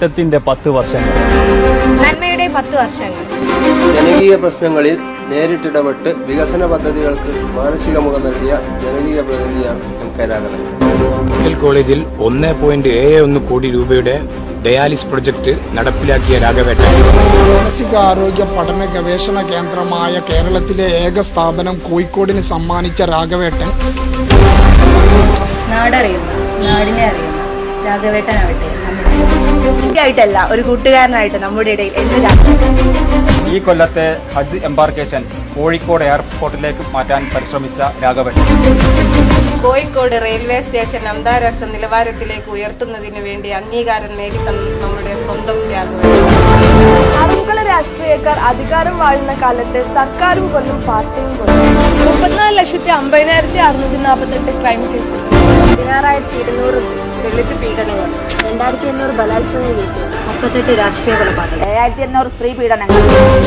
മാറ്റത്തിന്റെ പത്ത് വർഷങ്ങൾ നന്മയുടെ പത്ത് വർഷങ്ങൾ ജനകീയ പ്രശ്നങ്ങളിൽ നേരിട്ടിടപെട്ട് വികസന പദ്ധതികൾക്ക് മാനസിക മുഖം നൽകിയ ജനകീയ പ്രതിനിധിയാണ് എം കെ രാഘവൻ മെഡിക്കൽ കോളേജിൽ ഒന്ന് പോയിന്റ് ഏഴ് ഒന്ന് കോടി രൂപയുടെ ഡയാലിസ് പ്രൊജക്ട് നടപ്പിലാക്കിയ രാഘവേട്ടൻ മാനസികാരോഗ്യ പഠന ഗവേഷണ കേന്ദ്രമായ കേരളത്തിലെ ഏക സ്ഥാപനം കോഴിക്കോടിന് സമ്മാനിച്ച രാഘവേട്ടൻ നാടറിയുന്ന നാടിനെ അറിയുന്ന രാഘവേട്ടനാവട്ടെ ആയിട്ടല്ല ഒരു കൂട്ടുകാരനായിട്ട് നമ്മുടെ ഇടയിൽ എന്ന് രാത്രി ഈ കൊല്ലത്തെ ഹജ്ജ് എംബാർക്കേഷൻ കോഴിക്കോട് എയർപോർട്ടിലേക്ക് മാറ്റാൻ പരിശ്രമിച്ച രാഘവൻ കോഴിക്കോട് റെയിൽവേ സ്റ്റേഷൻ അന്താരാഷ്ട്ര നിലവാരത്തിലേക്ക് ഉയർത്തുന്നതിന് വേണ്ടി അംഗീകാരം നേടിത്തന്ന നമ്മുടെ സ്വന്തം രാഘവൻ ആളുകള രാഷ്ട്രീയക്കാർ അധികാരം വാഴുന്ന കാലത്ത് സർക്കാരും കൊല്ലും പാർട്ടിയും കൊല്ലും മുപ്പത്തിനാല് ലക്ഷത്തി അമ്പതിനായിരത്തി അറുന്നൂറ്റി നാൽപ്പത്തെട്ട് ക്രൈം കേസ് പതിനാറായിരത്തി ഇരുന്നൂറ് ദളിത് പീഡനങ്ങൾ രണ്ടായിരത്തി എണ്ണൂറ് ബലാത്സംഗ കേസുകൾ മുപ്പത്തെട്ട് രാഷ്ട്രീയ കൊലപാതകം ഏഴായിരത്തി എണ്ണൂറ് സ്ത്രീ പീഡനങ്ങൾ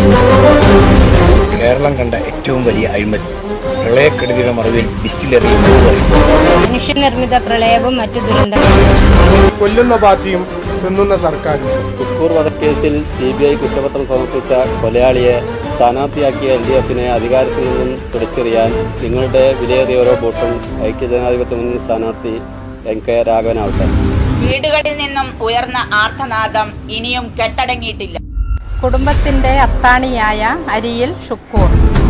കേരളം കണ്ട ഏറ്റവും വലിയ അഴിമതി പ്രളയക്കെടുതിയുടെ മറവിൽ ഡിസ്റ്റിലറി മനുഷ്യനിർമ്മിത പ്രളയവും മറ്റു ദുരന്തങ്ങളും കൊല്ലുന്ന പാർട്ടിയും തിന്നുന്ന സർക്കാരും തുക്കൂർ വധക്കേസിൽ സി ബി ഐ കുറ്റപത്രം സമർപ്പിച്ച കൊലയാളിയെ സ്ഥാനാർത്ഥിയാക്കിയ എൽ ഡി എഫിനെ അധികാരത്തിൽ നിന്നും പിടിച്ചെറിയാൻ നിങ്ങളുടെ വിലയേറിയ ഓരോ വോട്ടും ഐക്യജനാധിപത്യ മുന്നണി സ്ഥാനാർത്ഥി എം കെ രാഘവനാവട്ടെ വീടുകളിൽ നിന്നും ഉയർന്ന ആർത്തനാദം ഇനിയും കെട്ടടങ്ങിയിട്ടില്ല കുടുംബത്തിന്റെ അത്താണിയായ അരിയിൽ ഷുക്കൂർ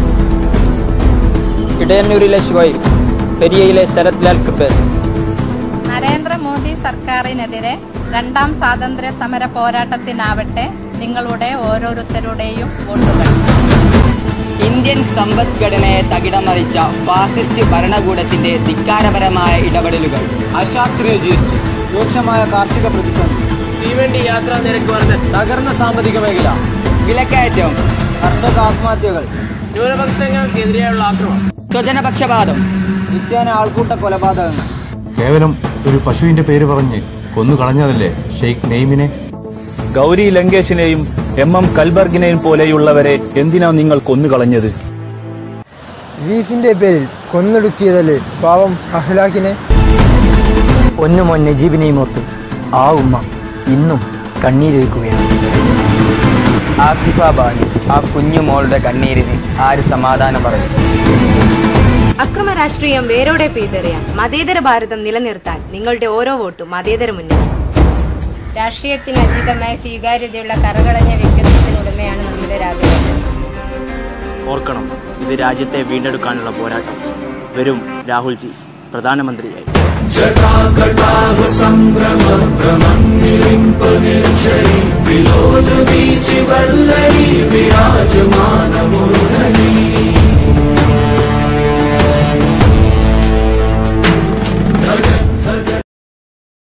ഇടയന്നൂരിലെ ശിവായി പെരിയയിലെ ശരത് ലാൽ കൃപേഷ് നരേന്ദ്രമോദി സർക്കാരിനെതിരെ രണ്ടാം സ്വാതന്ത്ര്യ സമര പോരാട്ടത്തിനാവട്ടെ നിങ്ങളുടെ ഓരോരുത്തരുടെയും വോട്ടുകൾ ഇന്ത്യൻ സമ്പദ്ഘടനയെ തകിടമറിച്ച ഫാസിസ്റ്റ് ഭരണകൂടത്തിന്റെ ധിക്കാരപരമായ ഇടപെടലുകൾ അശാസ്ത്രീയ ജി എസ് ടി രൂക്ഷമായ കാർഷിക പ്രതിസന്ധി തീവണ്ടി യാത്രാ നിരക്ക് വർധന തകർന്ന സാമ്പത്തിക മേഖല വിലക്കയറ്റം കർഷക ആത്മഹത്യകൾ ന്യൂനപക്ഷങ്ങൾക്കെതിരെയുള്ള ആക്രമണം സ്വജനപക്ഷപാതം നിത്യേന ആൾക്കൂട്ട കൊലപാതകങ്ങൾ കേവലം ഒരു പശുവിന്റെ പേര് പറഞ്ഞ് കൊന്നു കളഞ്ഞതല്ലേ ഷെയ്ഖ് നെയ്മിനെ ഗൗരി ലങ്കേഷിനെയും എം എം കൽബർഗിനെയും പോലെയുള്ളവരെ എന്തിനാ നിങ്ങൾ കൊന്നുകളഞ്ഞത് ബീഫിന്റെ പേരിൽ കൊന്നൊടുക്കിയതല്ലേ പാവം അഹ്ലാഖിനെ ഒന്നുമോൻ നജീബിനെയും ഓർത്ത് ആ ഉമ്മ ഇന്നും കണ്ണീരൊഴുക്കുകയാണ് ആസിഫ ബാനു ആ കുഞ്ഞു മോളുടെ കണ്ണീരിന് ആര് സമാധാനം പറയും അക്രമ രാഷ്ട്രീയം വേരോടെ പെയ്തെറിയാൻ മതേതര ഭാരതം നിലനിർത്താൻ നിങ്ങളുടെ ഓരോ വോട്ടും മതേതര മുന്നണി രാഷ്ട്രീയത്തിന് അതീതമായ സ്വീകാര്യതയുള്ള കറകളഞ്ഞ വ്യക്തിത്വത്തിനുടമയാണ് നമ്മുടെ രാഘവേട്ടൻ ഓർക്കണം ഇത് രാജ്യത്തെ വീണ്ടെടുക്കാനുള്ള പോരാട്ടം വരും രാഹുൽജി പ്രധാനമന്ത്രിയായി വിലോല വീച്ചി വല്ലരി വിരാ